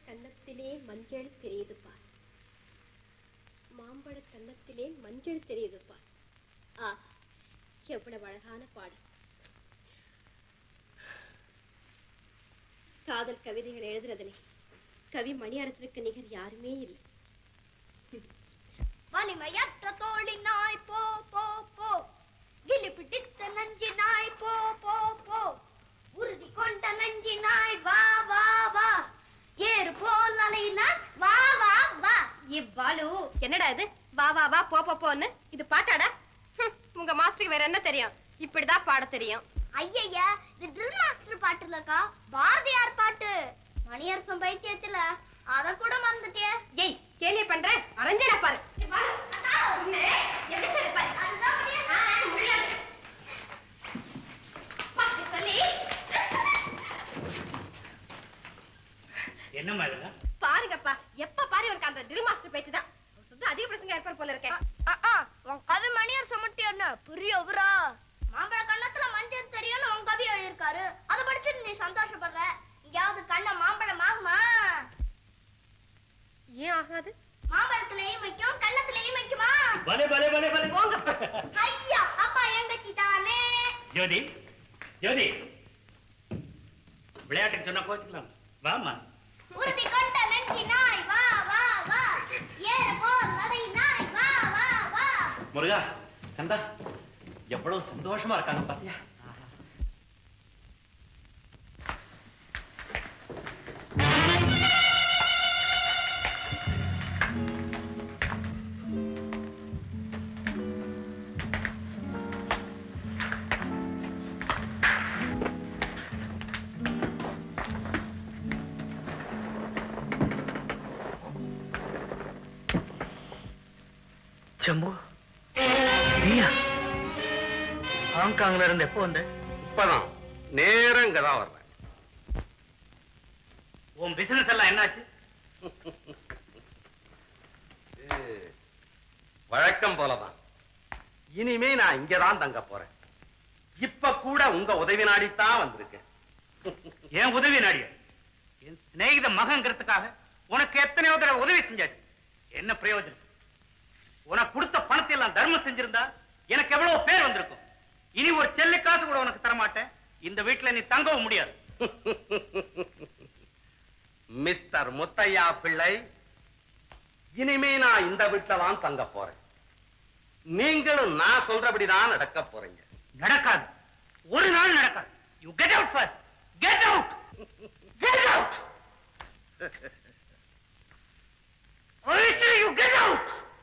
கன்னத்திலே மஞ்சள் தெரியுது பார் மாம்பழ கன்னத்திலே மஞ்சள் தெரியுது பார் ஆ எவ்வளவு அழகான பாடல் காதல் கவிதைகள் எழுதுறதுலே கவி மணியரசருக்கு நிகர் யாருமே இல்லை வலிமையற்ற தோழி நாய் போ போ போ கிளி பிடித்த நஞ்சி நாய் போ போ போ உறுதி கொண்ட நஞ்சி நாய் வா வா வா ஏறு போல் அலையினான் வா வா வா இவ்வாலு என்னடா இது வா வா வா போ போ போன்னு இது பாட்டாடா ஹம், உங்க மாஸ்டருக்கு வேற என்ன தெரியும் இப்படிதான் பாட தெரியும் ஐயய்யா இது ட்ரில் மாஸ்டர் பாட்டு இல்லக்கா பாரதியார் பாட்டு மணியரசன் பைத்தியத்துல அத கூட மறந்துட்டியே ஏய் கேலிய பண்ற அரஞ்சனா பாரு சொல்லி என்னம்மா இதெல்லாம் பாருங்கப்பா எப்ப பாரு இவருக்கு அந்த ட்ரில் மாஸ்டர் பேச்சு தான் சுத்தம் அதிக பிரச்சனை ஏற்பாடு போல இருக்கேன் உன் கவி மணியரசன் மட்டும் என்ன பெரிய உபரா மாம்பழ கண்ணத்துல மஞ்சள் தெரியும்னு உன் கவி எழுதியிருக்காரு அதை படிச்சுட்டு நீ சந்தோஷப்படுற எங்கேயாவது கண்ண மாம்பழம் ஆகுமா ஏன் ஆகாது மாம்பழத்துலயும் வைக்கும் கண்ணத்துலயும் வைக்குமா பலே பலே பலே பலே போங்கப்பா ஐயா அப்பா எங்கச்சி தானே ஜோதி ஜோதி விளையாட்டுக்கு சொன்னா கோச்சுக்கலாம் வாமா உறுதி கொண்ட நெஞ்சி நாய் வா வா வா ஏறு போல் நடை நாய் வா வா வா முருகா கந்தா எவ்வளவு சந்தோஷமா இருக்காங்க பாத்தியா ஜம்பு நீயா ஹாங்காங்ல இருந்து எப்போ வந்த இப்பதான் நேரம் இங்கதான் வர்றேன் உன் பிசினஸ் எல்லாம் என்னாச்சு இது வழக்கம் போலதான் இனிமே நான் இங்கதான் தங்க போறேன் இப்ப கூட உங்க உதவி நாடித்தான் வந்திருக்கேன் என் உதவி நாடிய என் சிநேகித மகங்கிறதுக்காக உனக்கு எத்தனையோ தடவை உதவி செஞ்சாச்சு என்ன பிரயோஜனம் உனக்கு கொடுத்த பணத்தை எல்லாம் தர்மம் செஞ்சிருந்தா எனக்கு எவ்வளவு பேர் வந்திருக்கும் இனி ஒரு செல்லு காசு கூட உனக்கு தரமாட்டேன் இந்த வீட்டுல நீ தங்கவும் முடியாது மிஸ்டர் முத்தையா பிள்ளை இனிமே நான் இந்த வீட்டுல தான் தங்க போறேன் நீங்களும் நான் சொல்றபடிதான் நடக்க போறீங்க நடக்காது ஒரு நாள் நடக்காது you get out first get out get out I say you get out!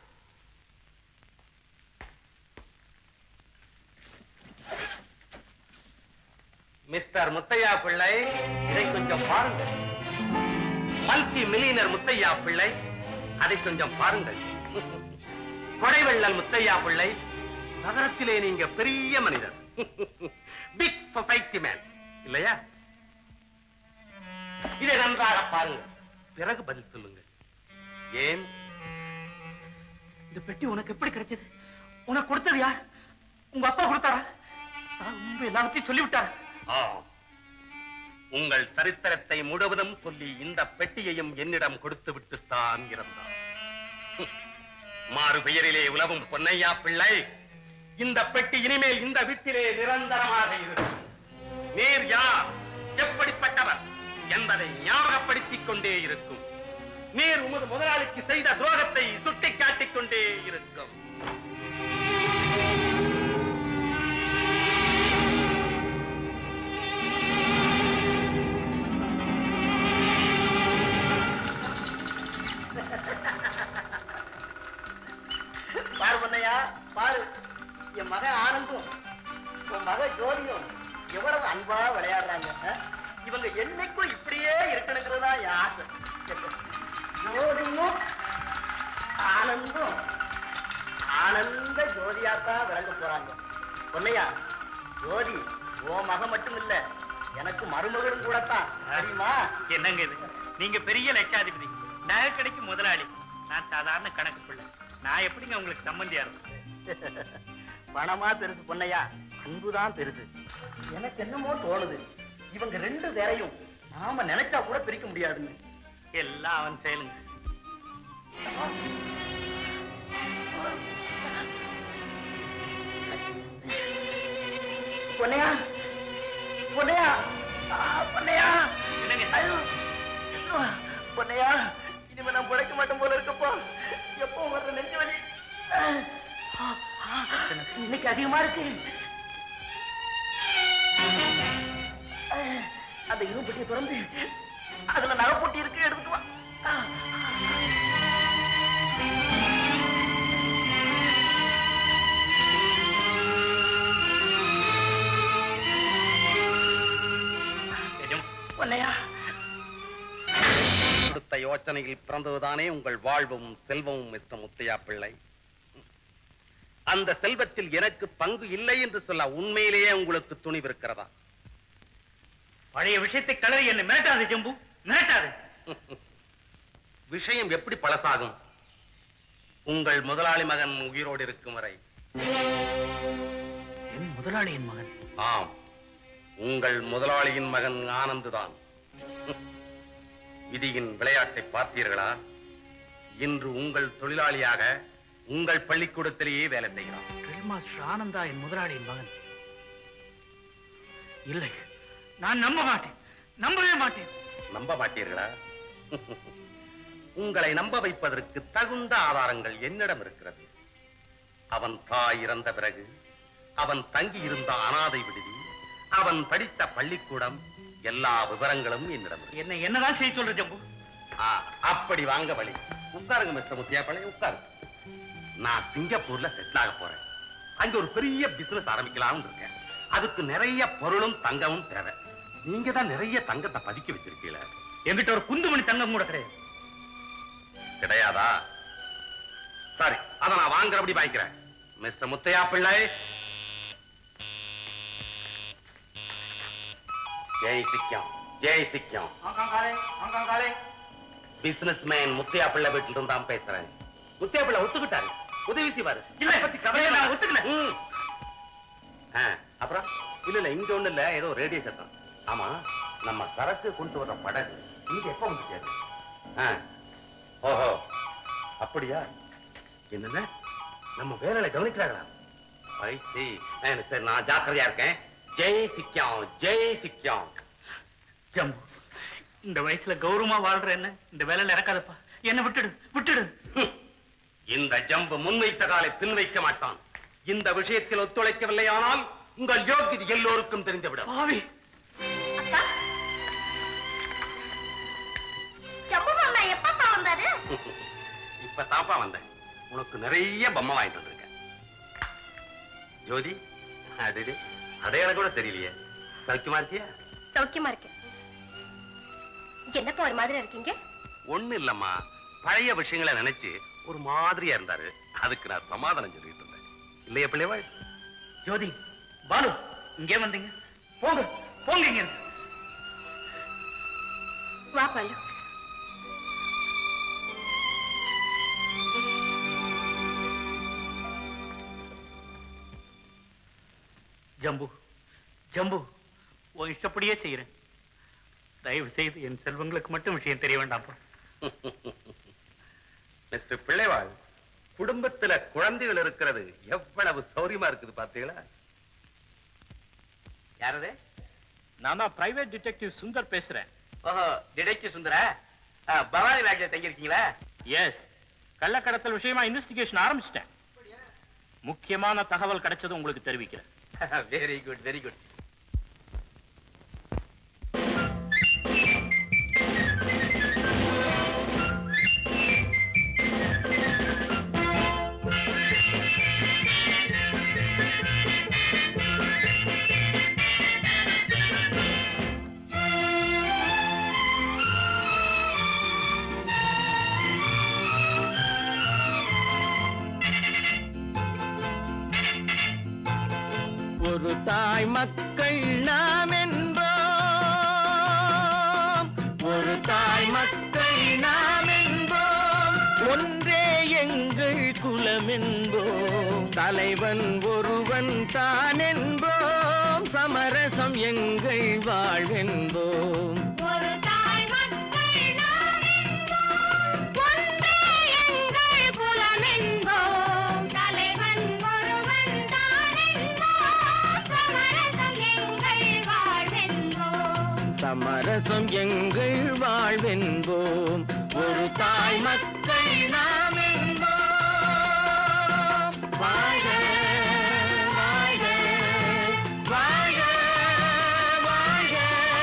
Mister Muthiah Pillai இதை கொஞ்சம் பாருங்கள் மல்டி மில்லியனர் முத்தையா பிள்ளை அதை கொஞ்சம் பாருங்கள் கொடைவள்ளல் முத்தையா பிள்ளை நகரத்திலே நீங்க பெரிய மனிதர் பிக் சொசைட்டி மேன் இல்லையா இதை நன்றாக பாருங்கள் பிறகு பதில் சொல்லுங்கள் ஏன் இந்த பெட்டி உனக்கு எப்படி கிடைச்சது உனக்கு கொடுத்தது யார் உங்க அப்பா கொடுத்தாரா நான் உங்க எல்லாத்தையும் சொல்லிவிட்டாரா ஆம். உங்கள் சரித்திரத்தை முழுவதும் சொல்லி இந்த பெட்டியையும் என்னிடம் கொடுத்து விட்டுத்தான் இருந்தார் ஹம். மாறு பெயரிலே உலவும் பொன்னையா பிள்ளை இந்த பெட்டி இனிமேல் இந்த வீட்டிலே நிரந்தரமாக இருக்கும் நீர் யார் எப்படிப்பட்டவர் என்பதை ஞாபகப்படுத்திக் கொண்டே இருக்கும் நீர் உமது முதலாளிக்கு செய்த துரோகத்தை சுட்டிக்காட்டிக் கொண்டே இருக்கும் பாரு பொண்ணையா பாரு என் மகன் ஆனந்தும் உன் மக ஜோதியும் எவ்வளவு அன்பா விளையாடுறாங்க ஆ? இவங்க என்னைக்கும் இப்படியே இருக்கணுங்கிறதா என் ஆசை ஜோதியும் ஆனந்தும் ஆனந்த ஜோதியாத்தான் விளங்க போறாங்க பொன்னையா ஜோதி உன் மகன் மட்டும் இல்ல எனக்கு மருமகளும் கூடத்தான் தெரியுமா என்னங்க இது நீங்க பெரிய லட்சாதிபதி நகை கடைக்கு முதலாளி நான் சாதாரண கணக்கு பிள்ளை நான் எப்படிங்க உங்களுக்கு சம்பந்தியா இருக்கும் பணமா பெருசு பொன்னையா அன்புதான் பெருசு எனக்கு என்னமோ தோணுது இவங்க ரெண்டு பேரையும் நாம நினைச்சா கூட பிரிக்க முடியாதுங்க எல்லாம் அவன் செயலுங்க பொன்னையா பொன்னையா ஆ, பொன்னையா என்னங்க ஐயோ ஐயோ, பொன்னையா இனிமே நான் பிழைக்க மாட்டேன் போல இருக்கப்போ எப்போ வர்ற நெஞ்சு வலி ஆ, ஆ, இன்னைக்கு அதிகமா இருக்கு ஆ, அந்த இரும்பு பெட்டியை திறந்து அதுல நகைப்பொட்டி இருக்கு எடுத்துட்டு வா ஆ, எஜமா பொன்னையா கொடுத்த யோசனையில் பிறந்ததுதானே உங்கள் வாழ்வும் செல்வமும் மிஸ்டர் முத்தையா பிள்ளை அந்த செல்வத்தில் எனக்கு பங்கு இல்லை என்று சொல்ல உண்மையிலேயே உங்களுக்கு துணிவு இருக்கிறதா பழைய விஷயத்தை கலரி என்ன மிரட்டாது ஜம்பு மிரட்டாது விஷயம் எப்படி பழசாகும் உங்கள் முதலாளி மகன் உயிரோடு இருக்கும் வரை என் முதலாளியின் மகன் ஆம் உங்கள் முதலாளியின் மகன் ஆனந்துதான் விதியின் விளையாட்டை பார்த்தீர்களா இன்று உங்கள் தொழிலாளியாக உங்கள் பள்ளிக்கூடத்திலேயே வேலை செய்கிறான் ட்ரில் மாஸ்டர் ஆனந்தா என் முதலாளியின் மகன் இல்லை நான் நம்ப மாட்டேன் நம்பவே மாட்டேன் நம்ப மாட்டீர்களா உங்களை நம்ப வைப்பதற்கு தகுந்த ஆதாரங்கள் என்னிடம் இருக்கிறது அவன் தாய் இறந்த பிறகு அவன் தங்கி இருந்த அனாதை விடுதி அவன் படித்த பள்ளிக்கூடம் எல்லா விவரங்களும் என்னிடம் இருக்கு. என்ன என்னதான் செய்ய சொல்ற ஜம்பு ஆ, அப்படி வாங்க வழி உட்காருங்க மிஸ்டர் முத்தியா பழைய உட்காருங்க நான் சிங்கப்பூர்ல செட்டில் ஆக போறேன் அங்க ஒரு பெரிய பிசினஸ் ஆரம்பிக்கலாம்னு இருக்கேன் அதுக்கு நிறைய பொருளும் தங்கமும் தேவை நீங்க தான் நிறைய தங்கத்தை பதுக்கி வச்சிருக்கீங்கள என்கிட்ட ஒரு குந்துமணி தங்கம் கூட கிடையாது கிடையாதா சரி அத நான் வாங்குறபடி வாங்கிக்கிறேன் மிஸ்டர் முத்தையா பிள்ளை ஜெய் சிக்கம் ஜெய் சிக்கம் பிசினஸ் மேன் முத்தையா பிள்ளை வீட்டுல இருந்து தான் பேசுறேன் முத்தையா பிள்ளை ஒத்துக்கிட்டாரு உதவி செய்வாரு இல்ல, அதை பத்தி கவலையே நான் வேண்டாம். ஒத்துக்கல. ம். ஆ, அப்புறம் இல்ல இல்ல இங்க ஒண்ணு இல்ல ஏதோ ரேடியோ சத்தம் ஆமா நம்ம சரக்கு கொண்டு வர படகு இங்க எப்ப வந்து சேரும் ஆ. ஓஹோ அப்படியா என்னங்க நம்ம வேலையில கவனிக்கிறாங்களா ஐ சி சரி நான் ஜாக்கிரதையா இருக்கேன் ஜெய் சிக்கம் ஜெய் சிக்கம் ஜம்பு இந்த வயசுல கௌரவமா வாழ்ற என்ன இந்த வேலையில இறக்காதப்பா என்ன விட்டுடு விட்டுடு ஹம். இந்த ஜம்பு முன்வைத்த காலை பின் வைக்க மாட்டான் இந்த விஷயத்தில் ஒத்துழைக்கவில்லையானால் உங்கள் யோகியது எல்லோருக்கும் தெரிந்துவிடும் பாவி அக்கா ஜம்பு மாமா எப்பப்பா வந்தாரு இப்ப தாப்பா வந்தேன் உனக்கு நிறைய பொம்மை வாங்கிட்டு வந்திருக்கேன் ஜோதி அடடே அடையாளம் கூட தெரியலையே சௌக்கியமா இருக்கியா சௌக்கியமா இருக்கேன் என்னப்பா ஒரு மாதிரி இருக்கீங்க ஒண்ணு இல்லம்மா பழைய விஷயங்களை நினைச்சு ஒரு மாதிரியா இருந்தாரு அதுக்கு நான் சமாதானம் சொல்லிட்டு இருந்தேன் இல்லையா பிள்ளைவாள் ஜோதி பாலு இங்கே வந்தீங்க போங்க போங்க இங்க இருந்து. வா பாலு ஜம்பு ஜம்பு உன் இஷ்டப்படியே செய்யறேன் தயவு செய்து என் செல்வங்களுக்கு மட்டும் விஷயம் தெரிய வேண்டாம்ப்பா மிஸ்டர் பிள்ளைவாள் குடும்பத்துல குழந்தைகள் இருக்கிறது எவ்வளவு சௌரியமா இருக்குது பாத்தீங்களா யாரது நான் தான் பிரைவேட் டிடெக்டிவ் சுந்தர் பேசுறேன் ஓஹோ டிடெக்டிவ் சுந்தரா ஆ, பவானி லாட்ஜில் தங்கியிருக்கீங்களா எஸ் கள்ளக்கடத்தல் விஷயமா இன்வெஸ்டிகேஷன் ஆரம்பிச்சிட்டேன் முக்கியமான தகவல் கிடைச்சது உங்களுக்கு தெரிவிக்கிறேன் வெரி குட் வெரி குட் ஒரு தாய் மக்கள் நாம் என்போம் ஒரு தாய் மக்கள் நாம் என்போம் ஒன்றே எங்கள் குலம் என்போம் தலைவன் ஒருவன் தான் என்போம் சமரசம் எங்கள் வாழ்வென்போம் ஒரு தாய் மக்கள் நாம் சமரசம் எங்கள் வாழ்வென்போம் ஒரு தாய் மக்கள் நாம் என்போம் வாழ்க வாழ்க வாழ்க வாழ்க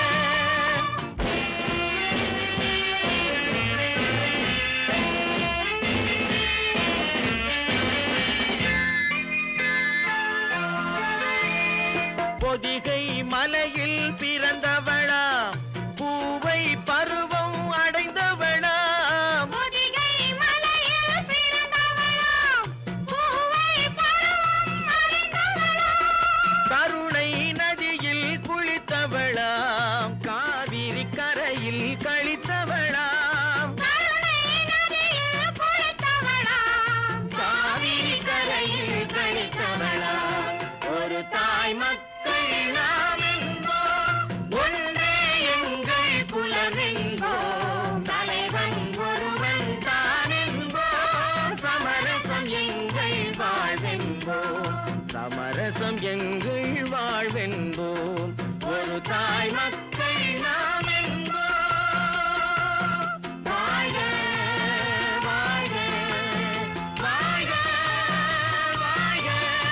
பொதிகை மலையில் பிறந்தவளா பூவை பருவம் அடைந்தவளா பொதிகை மலையில் பிறந்தவளாம் பூவை பருவம் அடைந்தவளாம் கருணை நதியில் குளித்தவளாம் காவிரி கரையில் கழித்தவளாம் கருணை நதியில் குளித்தவளாம் காவிரி கரையில் கழித்தவளாம் ஒரு தாய் மக்கள் நாம் என்போம் ஒன்றே எங்கள் குலம் என்போம் தலைவன் ஒருவன் தான் என்போம் சமரசம் எங்கள் வாழ்வென்போம் சமரசம் எங்கள் வாழ்வென்போம் ஒரு தாய் மக்கள் நாம் என்போம் வாழ்க வாழ்க வாழ்க வாழ்க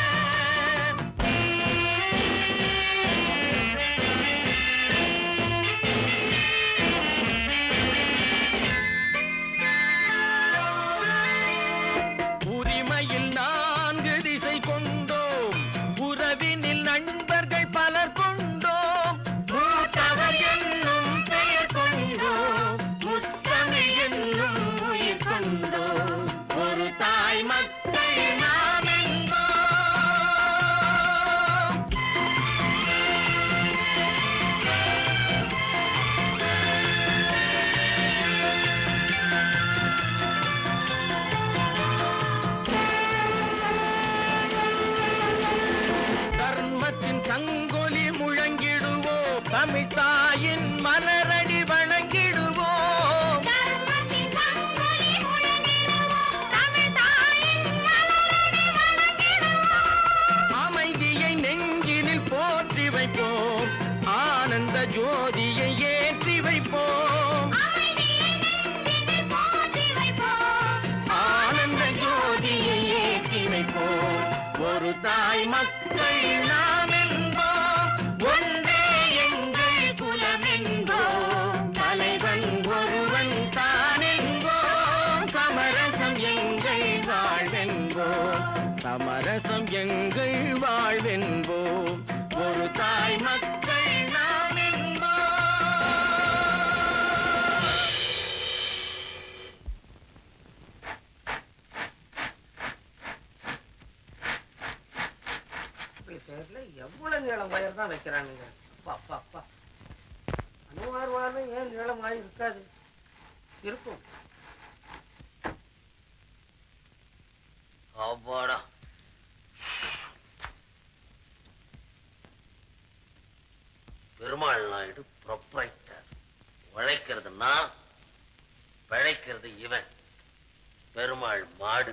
உரிமையில் நான்கு திசை கொண்டோம் உறவினில் நண்பர்கள் பலர் கொண்டோம் மூத்தவர் என்னும் பெயர் கொண்டோம் முத்தமிழ் என்னும் உயிர் கொண்டோம் ஒரு தாய் மக்கள் நாம் என்போம் தர்மத்தின் சங்கொலி முழங்கிடுவோம் தமிழ் தாயின் மலரடி வணங்கிடுவோம் தர்மத்தின் சங்கொலி முழங்கிடுவோம் தமிழ் தாயின் மலரடி வணங்கிடுவோம் அமைதியை நெஞ்சினில் போற்றி வைப்போம் ஆனந்த ஜோதியை ஏற்றி வைப்போம் அமைதியை நெஞ்சினில் போற்றி வைப்போம் ஆனந்த ஜோதியை ஏற்றி வைப்போம் ஒரு தாய் மக்கள் நாம் என்போம் ஒன்றே எங்கள் குலம் என்போம் தலைவன் ஒருவன் தான் என்போம் சமரசம் எங்கள் வாழ்வென்போம் சமரசம் எங்கள் வாழ்வென்போம் ஒரு தாய் மக்கள் நாம் என்போம் பேர்ல எவ்வளவு நீளம் வயர் தான் வைக்கிறானுங்க அப்பா அப்பா அப்பா அனுவார் வாரம் ஏன் நீளமாய் இருக்காது இருக்கும் அவ்வாடா பெருமாள் நாயுடு ப்ரொப்ரைட்டர் உழைக்கிறது நான் பிழைக்கிறது இவன் பெருமாள் மாடு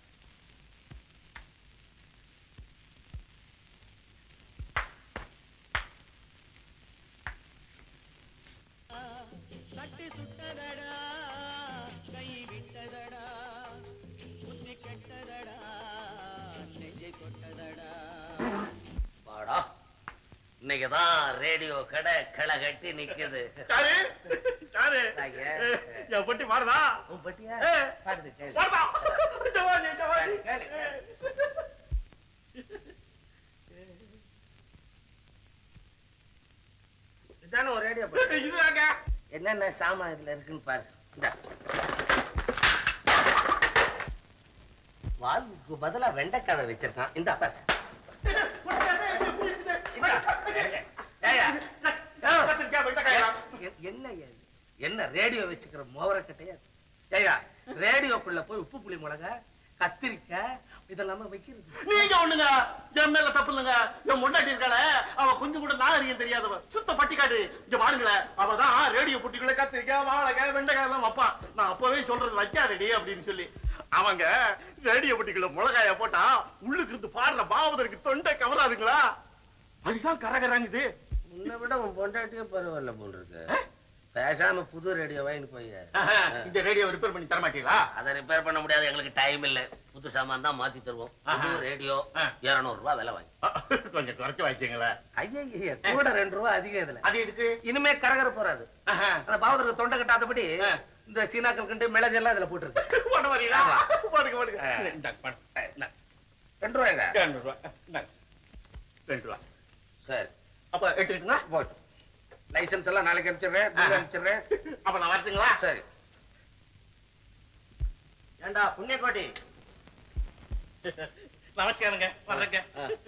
கட்டி சுட்டதடா கை விட்டதடா புத்தி கெட்டதடா நெஞ்சை தொட்டதடா வாடா இன்னைக்குதான் ரேடியோ கடை களை கட்டி நிக்குது சாரு சாரு தாங்க. என் பொட்டி மாறுதா உன் பட்டியா ஏ. பாடுது கேளு மாறுதா ஜவானி ஜவானி கேளு, கேளு. இதானே ஒரு ரேடியோ போட்டு இதுதாங்க என்னென்ன சாமான் இதுல இருக்குன்னு பாரு இந்தா. வால்வுக்கு பதிலா வெண்டைக்காவை வச்சிருக்கான் இந்த பாரு இந்தா. ஏய்யா. எ- என்ன இது? என்ன ரேடியோ வச்சுக்கிற மோவரக்கட்டையா ஏயா ரேடியோக்குள்ள போய் உப்பு புளி மிளகா கத்திரிக்காய் இதெல்லாம வைக்கிறது நீங்க ஒண்ணுங்க என் மேல தப்பு இல்லைங்க என் முன்னாடி இருக்காள அவ கொஞ்சம் கூட நாகரிகம் தெரியாதவ சுத்த பட்டிக்காடு இங்க பாருங்களேன் அவ தான் ரேடியோ புட்டிக்குள்ள கத்திரிக்காய் வாழைக்காய் வெண்டைக்காய் எல்லாம் வைப்பான் நான் அப்பவே சொல்றது வைக்காதடி அப்படின்னு சொல்லி அவங்க ரேடியோ புட்டிக்குள்ள மிளகாய போட்டா உள்ளுக்கு இருந்து பாடுற பாவதற்கு தொண்டை கவராதுங்களா அதுதான் கரகராங்குது உன்னை விட உன் பொண்டாட்டியே பரவாயில்ல போல் இருக்கு பேசாம புது ரேடியோ வாங்கிட்டு போய் இந்த ரேடியோ ரிப்பேர் பண்ணி தர மாட்டீங்களா அதை ரிப்பேர் பண்ண முடியாது எங்களுக்கு டைம் இல்ல புது சாமான் தான் மாத்தி தருவோம் புது ரேடியோ இருநூறு ரூபாய் விலை வாங்கி கொஞ்சம் குறைச்சு வாங்கிக்கீங்களா ஐயா கூட ரெண்டு ரூபா அதிகம் இதுல அது எதுக்கு இனிமே கரகர போறாது அந்த பாவத்துக்கு தொண்டை கட்டாதபடி இந்த சீனாக்கள் கண்டு மிளகு எல்லாம் இதுல போட்டுருக்கு போட வரீங்களா போடுங்க போடுங்க இந்தாங்க, பணம். இந்தாங்க. ரெண்டு ரூபாய்ங்க ரெண்டு ரூபா இந்தாங்க. ரெண்டு ரூபா சரி அப்ப எடுத்துக்கிட்டுங்களா போட்டு லைசன்ஸ் எல்லாம் நாளைக்கு அனுப்பிச்சிடுறேன் பில் அனுப்பிச்சிடுறேன் அப்ப நான் வரட்டுங்களா சரி ஏண்டா புண்ணியக்கோட்டி நமஸ்காரங்க வர்றேங்க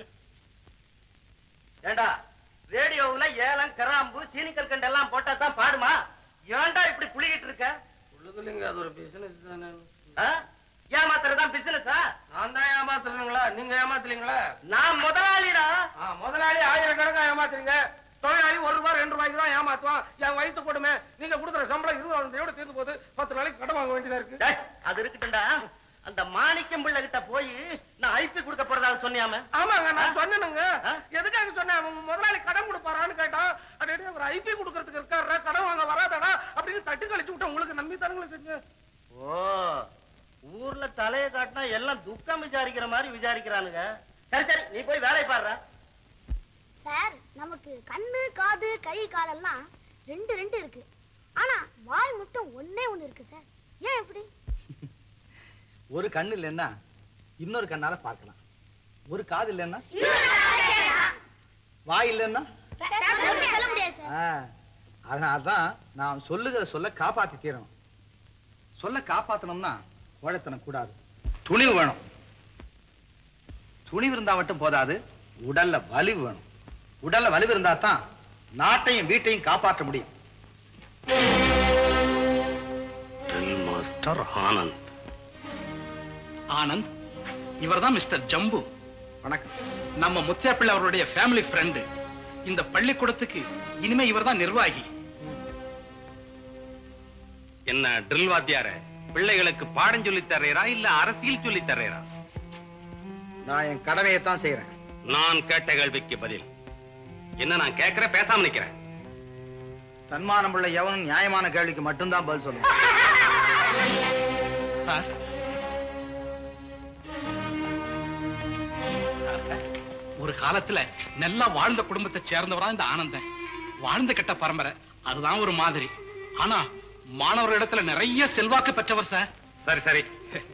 ஏண்டா ரேடியோவுல ஏலம் கராம்பு சீனிக்கல் கண்டு எல்லாம் போட்டா தான் பாடுமா ஏன்டா இப்படி புளிகிட்டு இருக்க உள்ளுக்குள்ளிங்க அது ஒரு பிசினஸ் தானே ஆ? ஏமாத்துறதுதான் பிசினஸா நான் தான் ஏமாத்துறீங்களா நீங்க ஏமாத்துறீங்களா நான் முதலாளிடா ஆ, முதலாளி ஆயிரக்கணக்கா ஏமாத்துறீங்க தொழிலாளி ஒரு ரூபாய் ரெண்டு ரூபாய்க்கு தான் ஏமாத்துவான் என் வயிற்று கொடுமை நீங்க கொடுக்குற சம்பளம் இருபதாயிரம் தீர்ந்து போகுது பத்து நாளைக்கு கடன் வாங்க வேண்டியதா இருக்கு டேய், அது இருக்கட்டும்டா அந்த மாணிக்கம் பிள்ளை கிட்ட போய் நான் ஐபி கொடுக்க போறதாக சொன்னியாம ஆமாங்க நான் சொன்னேனுங்க ஆ? எதுக்காக சொன்னேன் அவன் முதலாளி கடன் கொடுப்பாரான்னு கேட்டான் அடே அவர் ஐபி கொடுக்கறதுக்கு இருக்காரு கடன் வாங்க வராதடா அப்படின்னு தட்டு கழிச்சு விட்டேன் உங்களுக்கு நம்பி தரங்களை செஞ்சு ஓ ஊர்ல தலைய காட்டினா எல்லாம் துக்கம் விசாரிக்கிற மாதிரி விசாரிக்கிறானுங்க சரி சரி நீ போய் வேலையை பாடுற சார் நமக்கு கண்ணு காது கை காலெல்லாம் ரெண்டு ரெண்டு இருக்கு ஆனா வாய் மட்டும் ஒண்ணே ஒண்ணு இருக்கு சார் ஏன் இப்படி ஒரு கண்ணு இல்லைன்னா இன்னொரு கண்ணால பார்க்கலாம் ஒரு காது இல்லைன்னா வாய் இல்லைன்னா சொல்ல முடியாது சார் ஆ, அதனால தான் நான் சொல்லுகிற சொல்ல காப்பாத்தி தீரணும் சொல்ல காப்பாத்தணும்னா உழைத்தனம் கூடாது துணிவு வேணும் துணிவு இருந்தா மட்டும் போதாது உடல்ல வலிவு வேணும் உடல்ல வலிவு இருந்தா தான் நாட்டையும் வீட்டையும் காப்பாற்ற முடியும் ட்ரில் மாஸ்டர் ஆனந்த் ஆனந்த் இவர்தான் மிஸ்டர் ஜம்பு வணக்கம் நம்ம முத்தியாப்பிள்ளை அவருடைய ஃபேமிலி ஃப்ரெண்டு இந்த பள்ளிக்கூடத்துக்கு இனிமே இவர்தான் நிர்வாகி என்ன ட்ரில் வாத்தியார பிள்ளைகளுக்கு பாடம் சொல்லித் தர்றீரா இல்ல அரசியல் சொல்லித் தர்றீரா நான் என் கடமையை தான் செய்யறேன் நான் கேட்ட கேள்விக்கு பதில் என்ன நான் கேட்கிறேன் பேசாம நிக்கிறேன் தன்மானம் உள்ள எவனும் நியாயமான கேள்விக்கு மட்டும்தான் பதில் சொல்லணும் சார் சார், சார், ஒரு காலத்துல நல்லா வாழ்ந்த குடும்பத்தை சேர்ந்தவரா இந்த ஆனந்தன் வாழ்ந்த கெட்ட பரம்பரை அதுதான் ஒரு மாதிரி ஆனா மாணவர் இடத்துல நிறைய செல்வாக்கு பெற்றவர் சார் சரி சரி